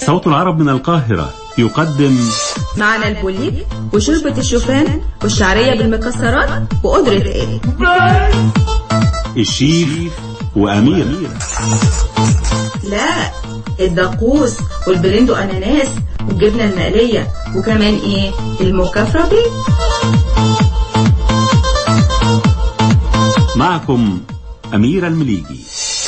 صوت العرب من القاهرة يقدم معنا البوليب وشوربة الشوفان والشعرية بالمكسرات وقدرة ايه الشيف وأمير لا الدقوس والبلندو اناناس والجبنة المقلية وكمان ايه المكافرة بيه معكم أمير المليجي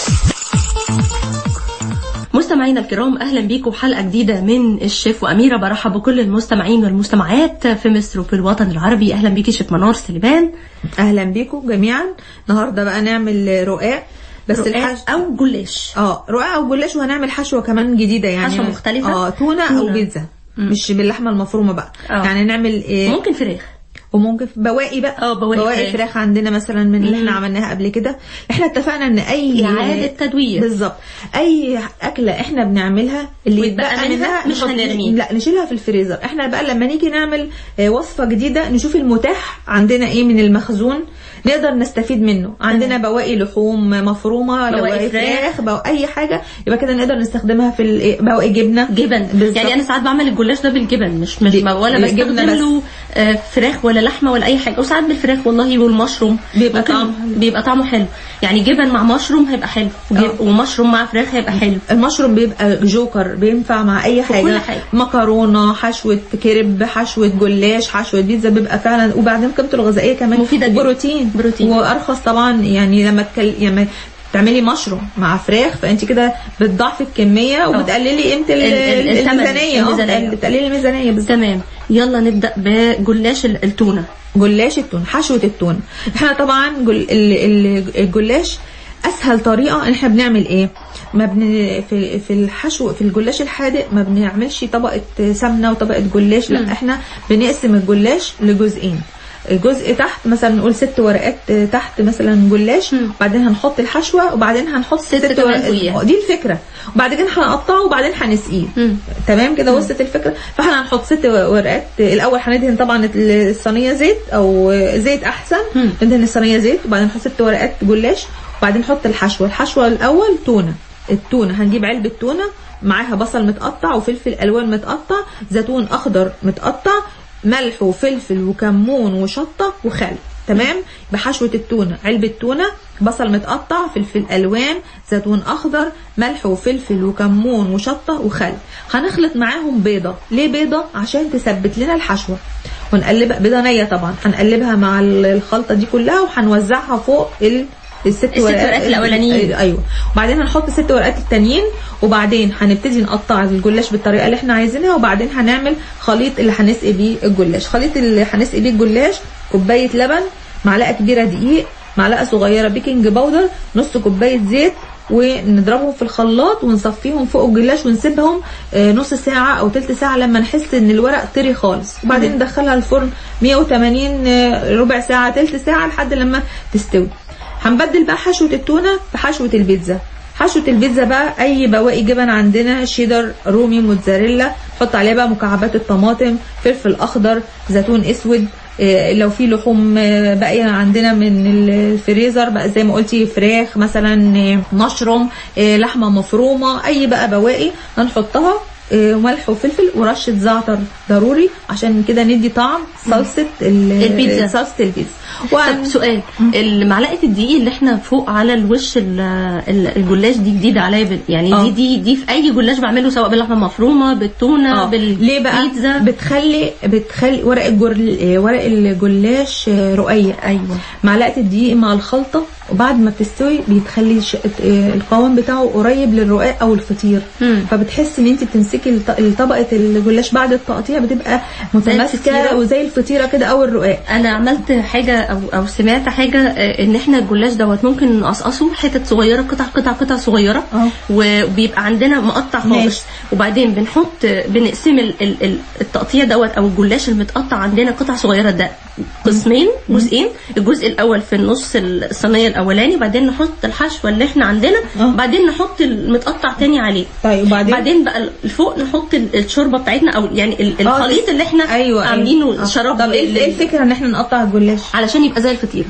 مستمعينا الكرام اهلا بيكم حلقه جديده من الشيف واميره برحب بكل المستمعين والمستمعات في مصر وفي الوطن العربي اهلا بيكي شيف منار سليمان اهلا بيكم جميعا النهارده بقى نعمل رقاق بس رقاق الحش او جلاش اه رقاق او جلاش وهنعمل حشوه كمان جديده يعني حشوة مختلفة؟ اه تونه, تونة. او بيتزا مش باللحمه المفرومه بقى آه. يعني نعمل ايه ممكن فراخ وممكن بواقي بقى اه، بواقي بواقي فراخ. فراخ عندنا مثلا من اللي احنا عملناها قبل كده احنا اتفقنا ان اي إعادة تدوير. بالظبط اي اكله احنا بنعملها اللي ويتبقى يتبقى منها مش نحط- هنرميه. لا نشيلها في الفريزر احنا بقى لما نيجي نعمل آه، وصفه جديده نشوف المتاح عندنا ايه من المخزون نقدر نستفيد منه عندنا بواقي لحوم مفرومه بواقي بواقي فراخ. فراخ بواقي اي حاجه يبقى كده نقدر نستخدمها في ال- بواقي جبنه جبن بالظبط. يعني انا ساعات بعمل الجلاش ده بالجبن مش مش ب- ما- ولا جبنة بستخدم بس. له آه، فراخ ولا لحمه ولا اي حاجه وساعات بالفراخ والله والمشروم بيبقى ممكن- طعمه حلو. بيبقى طعمه حلو يعني جبن مع مشروم هيبقى حلو وجب- اه. ومشروم مع فراخ هيبقى حلو المشروم بيبقى جوكر بينفع مع اي حاجه, كل حاجة. مكرونه حشوه كرب حشوه جلاش حشوه بيتزا بيبقى فعلا وبعدين قيمته الغذائيه كمان مفيدة جدا. بروتين بروتين. وارخص طبعا يعني لما تكل... يعني تعملي مشروم مع فراخ فانت كده بتضاعفي الكميه وبتقللي قيمه ال- ال- ال- الثمن، الميزانيه اه الميزانية. بتقللي الميزانيه بالظبط تمام يلا نبدا بجلاش ال- التونه جلاش التون حشوة التون احنا طبعا جل... ال- ال- الجلاش اسهل طريقة ان احنا بنعمل ايه ما بن... في في الحشو في الجلاش الحادق ما بنعملش طبقة سمنة وطبقة جلاش لا مم. احنا بنقسم الجلاش لجزئين الجزء تحت مثلا نقول ست ورقات تحت مثلا جلاش مم. وبعدين هنحط الحشوة وبعدين هنحط ست ست, كمان ورقات فوقيها. دي الفكرة وبعد كده هنقطعه وبعدين هنسقيه مم. تمام كده وصلت الفكره فاحنا هنحط ست ورقات الاول هندهن طبعا الصينيه زيت او زيت احسن مم. ندهن الصينيه زيت وبعدين نحط ست ورقات جلاش وبعدين نحط الحشوه الحشوه الاول تونه التونه هنجيب علبه تونه معاها بصل متقطع وفلفل الوان متقطع زيتون اخضر متقطع ملح وفلفل وكمون وشطه وخل تمام بحشوه التونه علبه تونه بصل متقطع فلفل الوان زيتون اخضر ملح وفلفل وكمون وشطه وخل هنخلط معاهم بيضه ليه بيضه عشان تثبت لنا الحشوه ونقلبها بيضه نيه طبعا هنقلبها مع الخلطه دي كلها وهنوزعها فوق ال الست ورقات الأولانيين. ايوه وبعدين هنحط ست ورقات التانيين وبعدين هنبتدي نقطع الجلاش بالطريقه اللي احنا عايزينها وبعدين هنعمل خليط اللي هنسقي بيه الجلاش خليط اللي هنسقي بيه الجلاش كوبايه لبن معلقه كبيره دقيق معلقه صغيره بيكنج باودر نص كوبايه زيت ونضربهم في الخلاط ونصفيهم فوق الجلاش ونسيبهم آه، نص ساعة أو تلت ساعة لما نحس إن الورق طري خالص وبعدين ندخلها الفرن 180 آه، ربع ساعة تلت ساعة لحد لما تستوي هنبدل بقى حشوة التونة بحشوة البيتزا حشوة البيتزا بقى أي بواقي جبن عندنا شيدر رومي موتزاريلا نحط عليها بقى مكعبات الطماطم فلفل أخضر زيتون أسود إيه، لو في لحوم آه، باقيه عندنا من الفريزر بقى زي ما قلتي فراخ مثلا آه، مشروم آه، لحمه مفرومه اي بقى بواقي هنحطها آه، وملح وفلفل ورشه زعتر ضروري عشان كده ندي طعم صلصه ال- البيتزا. صلصه البيتزا طب وأن- سؤال معلقه الدقيق اللي احنا فوق على الوش ال- ال- الجلاش دي جديده عليا بال- يعني اه. دي دي دي في اي جلاش بعمله سواء باللحمه المفرومه بالتونه اه ليه بقى بالبيتزا بتخلي بتخلي ورق الجر... آه، ورق الجلاش آه، رقيق ايوه معلقه الدقيق مع الخلطه وبعد ما بتستوي بيتخلي ش... آه، القوام بتاعه قريب للرقاق او الفطير مم. فبتحسي ان انت بتمسكي الط- طبقه الجلاش بعد التقطيع بتبقى متماسكه الفطيرة. وزي الفطيره كده او الرقاق انا عملت حاجه او او سمعت حاجه آه، ان احنا الجلاش دوت ممكن نقصقصه حتت صغيره قطع قطع قطع صغيره اه. وبيبقى عندنا مقطع ماشي. خالص وبعدين بنحط بنقسم ال- ال- ال- التقطيع دوت او الجلاش المتقطع عندنا قطع صغيره ده قسمين جزئين الجزء الاول في النص الصينيه الاولاني بعدين نحط الحشوه اللي احنا عندنا اه. بعدين نحط المتقطع تاني عليه طيب وبعدين بعدين بقى الفوق نحط ال- الشوربه بتاعتنا او يعني ال- اه، الخليط اللي احنا ايوه عاملينه أيوة. شراب طب ايه لل- إيه الفكره ان احنا نقطع الجلاش علشان يبقى زي الفطيره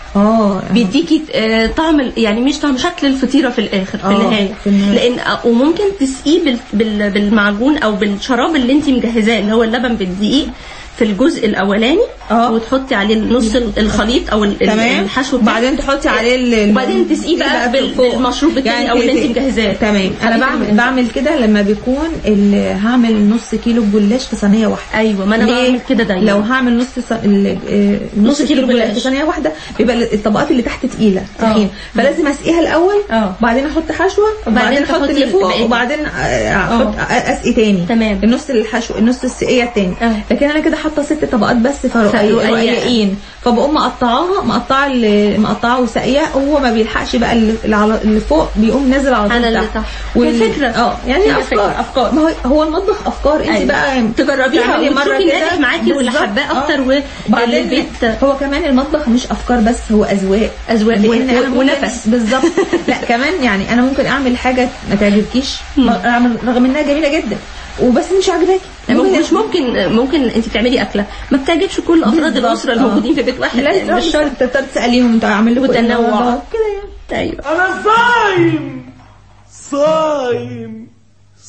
اه بيديكي آه، طعم ال- يعني مش طعم شكل الفطيره في الاخر في آه، النهايه في النهاية. لان آه، وممكن تسقيه بال- بال- بالمعجون او بالشراب اللي انت مجهزاه اللي هو اللبن بالدقيق في الجزء الاولاني آه. وتحطي عليه نص ال- الخليط او ال- ال- تمام الحشو بتاعه. وبعدين تحطي عليه ال- ال- وبعدين تسقيه بقى بال- فوق. بالمشروب التاني او اللي انت مجهزاه تمام انا خليط بعمل المجهزات. بعمل كده لما بيكون ال- هعمل نص كيلو جلاش في صينيه واحده ايوه ما انا ليه؟ بعمل كده دايما لو هعمل نص ص... ال- آه، نص كيلو كيلو جلاش جلاش. في صينيه واحده بيبقى الطبقات اللي تحت تقيله آه. طحين فلازم اسقيها الاول آه. وبعدين احط حشوه وبعدين احط تحطي اللي فوق الباقي. وبعدين آه، احط اسقي تاني تمام. النص الحشو النص السقيه التاني آه. لكن انا كده حاطه ست طبقات بس فرقيقة. فرقيقين فبقوم مقطعاها مقطعه ال- مقطعه وسقياه هو ما بيلحقش بقى اللي اللي على- اللي فوق بيقوم نازل على طول على اللي تحت. تحت. وال- هي فكرة. اه يعني هي افكار فكرة. افكار ما هو هو المطبخ افكار انت أيوة. بقى تجربيها تعملي مرة وتشوفي كده. ناجح معاكي واللي بالظبط. حباه آه. اكتر وبعدين والبيت هو كمان المطبخ مش افكار بس هو اذواق أذواق لان و- انا و- ممكن- ونفس. بالظبط لا كمان يعني انا ممكن اعمل حاجه ما تعجبكيش اعمل رغم انها جميله جدا وبس مش عاجباكي ممكن مش ممكن ممكن انت بتعملي اكله ما بتعجبش كل افراد بالظبط. الاسره آه. الموجودين في بيت واحد لازم مش مش شرط تقدر تساليهم انتوا عامل لكم إيه وتنوع. النهاردة؟ كده يعني ايوه أنا صايم صايم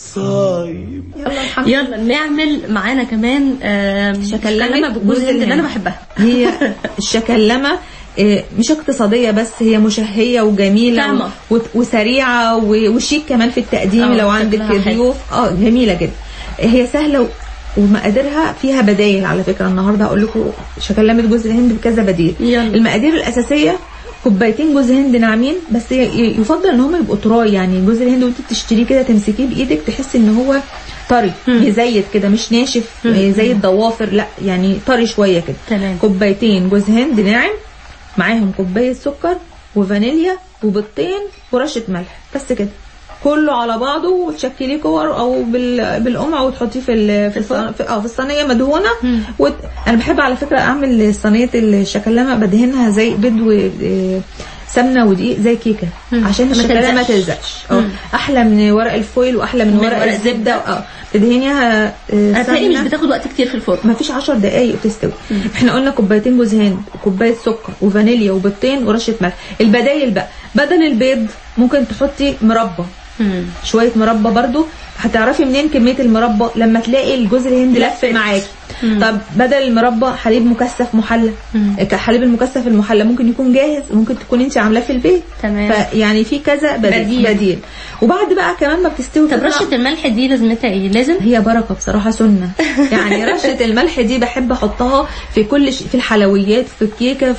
صايم يلا الحمد يلا نعمل معانا كمان آم، شكلمه بالجوز الهند اللي انا بحبها هي الشكلمه آه، مش اقتصادية بس هي مشهية وجميلة طعمة. و- وت- وسريعة و- وشيك كمان في التقديم آه، لو عندك شكلها حلو. ضيوف اه جميلة جدا هي سهلة و- ومقاديرها فيها بدايل على فكرة النهاردة هقول لكم شكلمة جوز الهند بكذا بديل يلا. المقادير الأساسية كوبايتين جوز هند ناعمين بس ي- ي- يفضل ان هم يبقوا طراي يعني جوز الهند وانت بتشتريه كده تمسكيه بايدك تحسي ان هو طري يزيت كده مش ناشف آه، زي الضوافر لا يعني طري شويه كده تمام. كوبايتين جوز هند ناعم معاهم كوبايه سكر وفانيليا وبيضتين ورشه ملح بس كده كله على بعضه وتشكليه كور او بال... بالقمع وتحطيه في ال... في, الصن... في اه في الصينيه مدهونه وت... انا بحب على فكره اعمل صينيه الشكلمه بدهنها زي بيض و آه، سمنه ودقيق زي كيكه عشان ما الشكلمه ما تلزقش. تلزقش اه احلى من ورق الفويل واحلى من, من ورق, ورق الزبده الزبدة. اه تدهنيها آه، انا بتهيألي مش سمنة. بتاخد وقت كتير في الفرن ما فيش 10 دقايق تستوي احنا قلنا كوبايتين جوز هند وكوبايه سكر وفانيليا وبيضتين ورشه ملح البدايل بقى بدل البيض ممكن تحطي مربى شويه مربى برضو هتعرفي منين كميه المربى لما تلاقي الجوز الهند لف معاكي طب بدل المربى حليب مكثف محلى حليب المكثف المحلى ممكن يكون جاهز ممكن تكون انت عاملاه في البيت تمام. فيعني في كذا بديل, بديل. بديل. بديل وبعد بقى كمان ما بتستوي طب بتطلع- رشه الملح دي لازمتها ايه لازم هي بركه بصراحه سنه يعني رشه الملح دي بحب احطها في كل شيء في الحلويات في الكيكه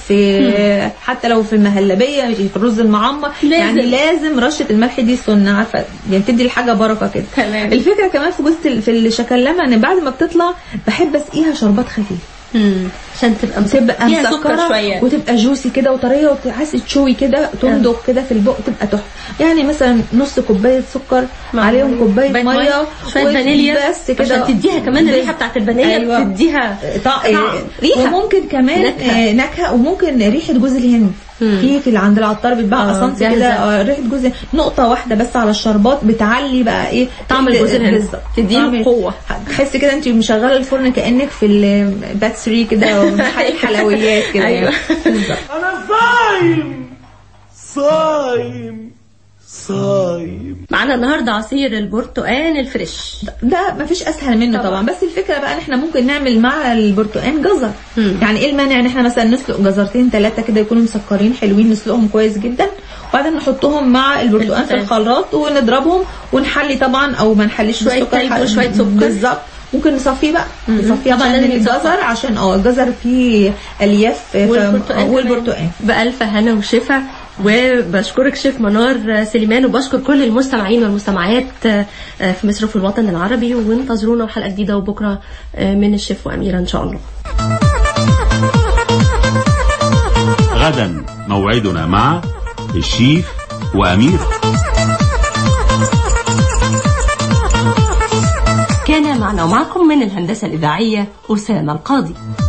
في حتى لو في المهلبيه في الرز المعمر لازم. يعني لازم رشه الملح دي سنه عارفه يعني بتدي الحاجه بركه كده تمام. الفكره كمان في جوزة ال- في الشكلمه ان بعد ما بتطلع بحب اسقيها شربات خفيف مم. عشان تبقى تبقى فيها سكر مسكره شويه وتبقى جوسي كده وطريه وتحس تشوي كده تندق كده في البق تبقى تحفه يعني مثلا نص كوبايه سكر مع عليهم كوبايه كوباية ميه شويه فانيليا بس كده عشان تديها كمان الريحه بتاعت الفانيليا أيوة. بتديها طع... ريحه وممكن كمان نكهة. نكهه, نكهة وممكن ريحه جوز الهند في في اللي عند العطار بيتباع آه، اسانسي جاهزة. كده آه، ريحه جوز الهند. نقطه واحده بس على الشربات بتعلي بقى ايه طعم ال- الجوز الهند. بالظبط. تديله طعم- قوة. تحس كده انت مشغله الفرن كانك في الباتسري كده ومحل الحلويات كده أيوة. يعني. بالظبط أنا صايم صايم صايم معانا النهارده عصير البرتقال الفريش ده مفيش اسهل منه طبعا. طبعا, بس الفكره بقى ان احنا ممكن نعمل مع البرتقال جزر يعني ايه المانع ان احنا مثلا نسلق جزرتين ثلاثه كده يكونوا مسكرين حلوين نسلقهم كويس جدا وبعدين نحطهم مع البرتقال في البرتقال. الخلاط ونضربهم ونحلي طبعا او ما نحليش شوية بالسكر. تلج وشوية سكر. بالظبط ممكن نصفيه بقى نصفيه طبعاً عشان لازم الجزر يتصفى. عشان اه الجزر فيه الياف ف- والبرتقال والبرتقال كمان. بألف هنا وشفا وبشكرك شيف منار سليمان وبشكر كل المستمعين والمستمعات آه، في مصر وفي الوطن العربي وانتظرونا في حلقة جديدة وبكرة آه، من الشيف وأميرة إن شاء الله غدا موعدنا مع الشيف وأمير كان معنا ومعكم من الهندسة الإذاعية أسامة القاضي